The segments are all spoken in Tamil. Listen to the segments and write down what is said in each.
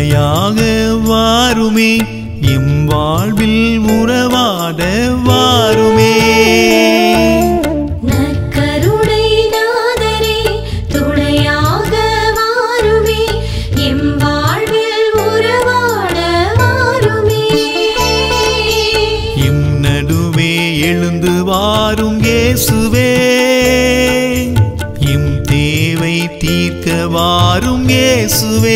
துணையாக வாருமே எம் வாழ்வில் உறவாட வாருமே நற்கருணை நாதரே துணையாக வாருமே எம் வாழ்வில் உறவாட வாருமே எம் நடுவே எழுந்து வாரும் இயேசுவே எம் தேவை தீர்க்க வாரும் இயேசுவே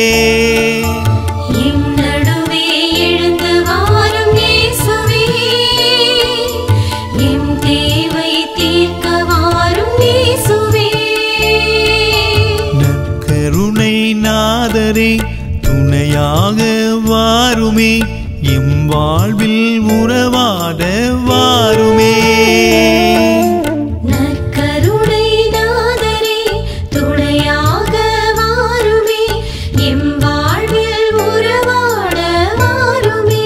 எம் நடுவே எழுந்து வாரும் இயேசுவே எம் தேவை தீர்க்க வாரும் இயேசுவே நற்கருணை நாதரே துணையாக வாருமே எம் வாழ்வில் உறவாட வாருமே நற்கருணை நாதரே துணையாக வாருமே எம் வாழ்வில் உறவாட வாருமே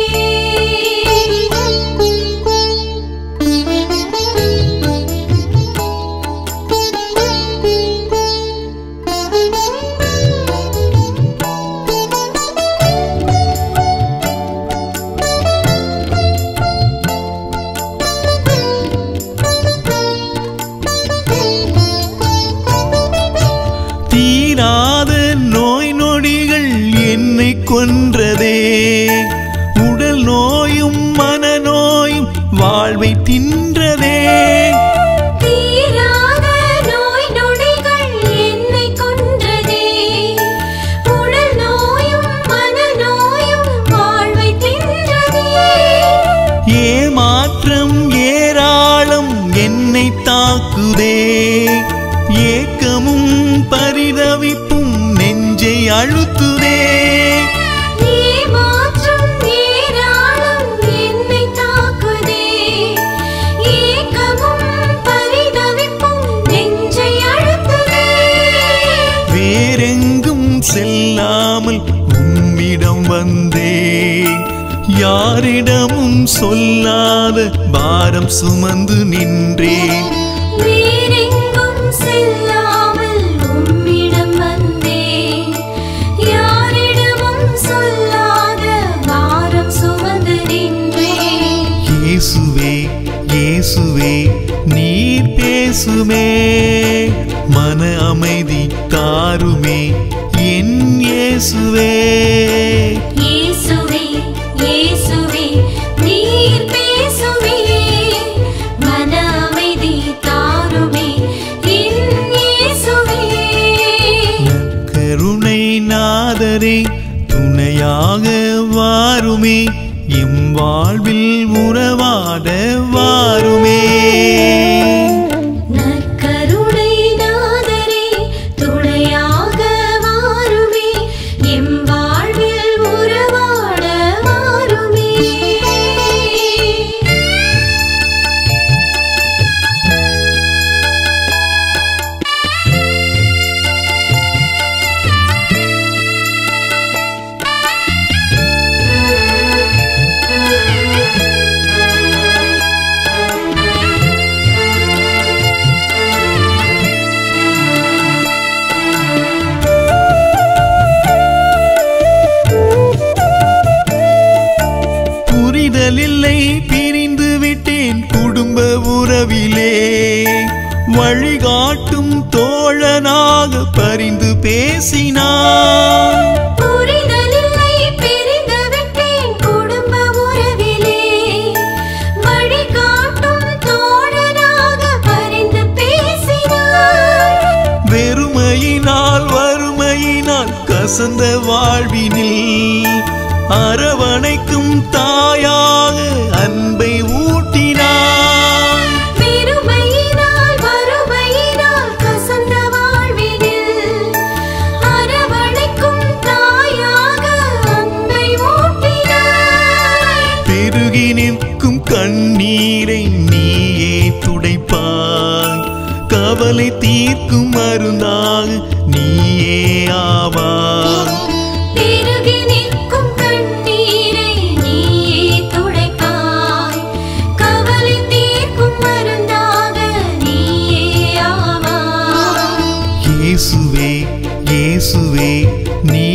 தீராத நோய் நொடிகள் என்னை கொன்றதே உடல் நோயும் மனநோயும் வாழ்வை தின்றதே தீராத நோய் நொடிகள் என்னை கொன்றதே உடல் நோயும் மனநோயும் வாழ்வை தின்றதே ஏமாற்றம் ஏராளம் என்னை தாக்குதே ஏக்கமும் பரிதவிப்பும் நெஞ்சை அழுத்துதே ஏமாற்றம் ஏராளம் என்னை தாக்குதே ஏக்கமும் பரிதவிப்பும் நெஞ்சை அழுத்துதே வேறெங்கும் செல்லாமல் உம்மிடம் வந்தேன் யாரிடமும் சொல்லாத பாரம் சுமந்து நின்றேன் வேறெங்கும் செல்லாமல் உம்மிடம் வந்தேன் யாரிடமும் சொல்லாத பாரம் சுமந்து நின்றேன் இயேசுவே இயேசுவே நீர் பேசுமே மன அமைதி தாருமே என் இயேசுவே இயேசுவே இயேசுவே நீர் பேசுவே மன அமைதி தாருமே என் இயேசுவே கருணை நாதரே துணையாக வாருமே எம் வாழ்வில் உறவாட வாருமே நற்கருணை நாதரே துணையாக வாருமே எம் வாழ்வில் உறவாட வாருமே புரிதல் இல்லை பிரிந்து விட்டேன் குடும்ப உறவிலே வழிகாட்டும் தோழனாக பரிந்து பேசினான் புரிதலில்லை பிரிந்து விட்டேன் குடும்ப உறவிலே வழிகாட்டும் தோழனாக பரிந்து பேசினார் வெறுமையினால் வறுமையினால் கசந்த வாழ்வினில் அரவணைக்கும் தாயாக அன்பை ஊட்டினான் பெருமையினால் வறுமையினால் கசந்த வாழ்வினில் அரவணைக்கும் தாயாக அன்பை ஊட்டினாய் பெருகி நிற்கும் கண்ணீரை நீயே துடைப்பாய் கவலை தீர்க்கும் மருந்தாக நீயே ஆவாய் பெருகி நிற்கும் கண்ணீரை நீயே துடைப்பாய்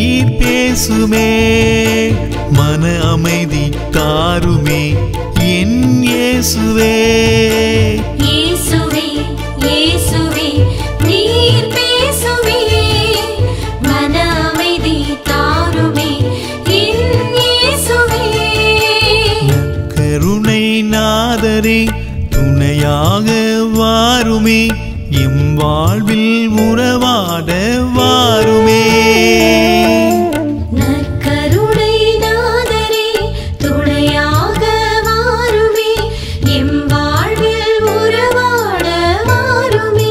நீர் பேசுமே மன அமைதி தாருமே என் இயேசுவே இயேசுவே இயேசுவே நீர் பேசுவே மன அமைதி தாருமே என் இயேசுவே கருணை நாதரே துணையாக வாருமே எம் வாழ்வில் உறவாட வாருமே நற்கருணை நாதரே துணையாக வாருமே எம் வாழ்வில் உறவாட வாருமே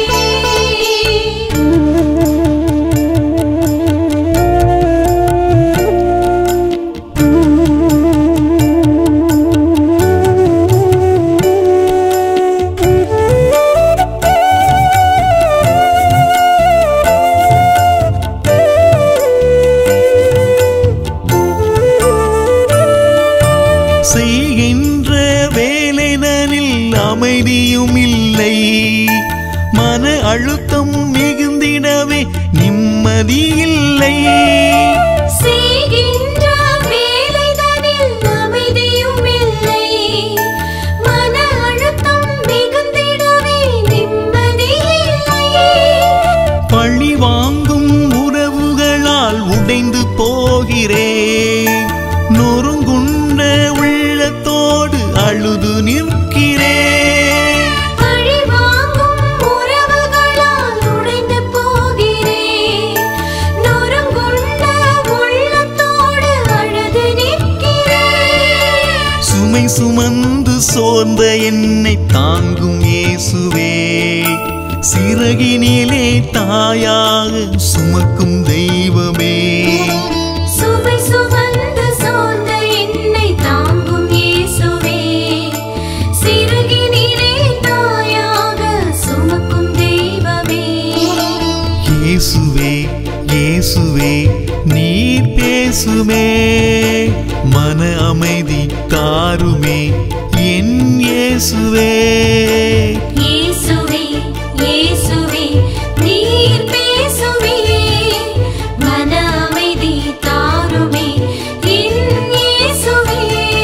செய்கின்ற வேலைதனில் அமைதியும் இல்லை மன அழுத்தம் மிகுந்திடவே நிம்மதி இல்லை செய்கின்ற வேலைதனில் அமைதியும் இல்லை மன அழுத்தம் மிகுந்திடவே நிம்மதி இல்லை பழி வாங்கும் உறவுகளால் உடைந்து போகிறேன் நொறுங்குண்ட உள்ளத்தோடு அழுது நிற்கிறேன் பழி வாங்கும் உறவுகளால் உடைந்து போகிறேன் நொறுங்குண்ட உள்ளத்தோடு அழுது நிற்கிறேன் சுமை சுமந்து சோர்ந்த என்னை தாங்கும் இயேசுவே சிறகினிலே தாயாக சுமக்கும் தெய்வமே சுமை சுமந்து சோர்ந்த என்னை தாங்கும் இயேசுவே சிறகினிலே தாயாக சுமக்கும் தெய்வமே இயேசுவே இயேசுவே நீர் பேசுமே மன அமைதி தாருமே என் இயேசுவே இயேசுவே இயேசுவே நீர் பேசுவே மன அமைதி தாருமே என் இயேசுவே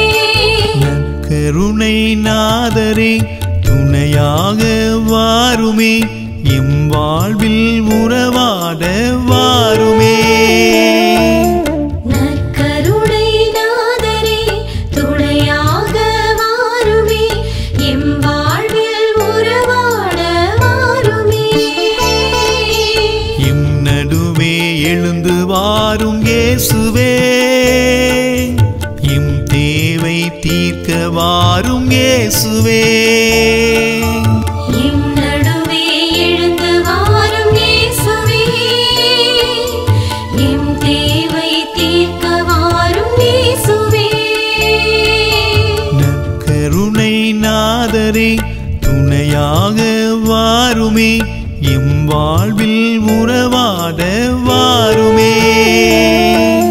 கருணை நாதரே துணையாக வாருமே எம் வாழ்வில் உறவாட வாருமே நற்கருணை நாதரே துணையாக வாருமே எம் வாழ்வில் உறவாட வாருமே எம் நடுவே எழுந்து வாரும் இயேசுவே எம் தேவை தீர்க்க வாரும் இயேசுவே எம் நடுவே எழுந்து வாரும் இயேசுவே எம் தேவை தீர்க்க வாரும் இயேசுவே நற்கருணை நாதரே துணையாக வாருமே எம் வாழ்வில் உறவாட வாருமே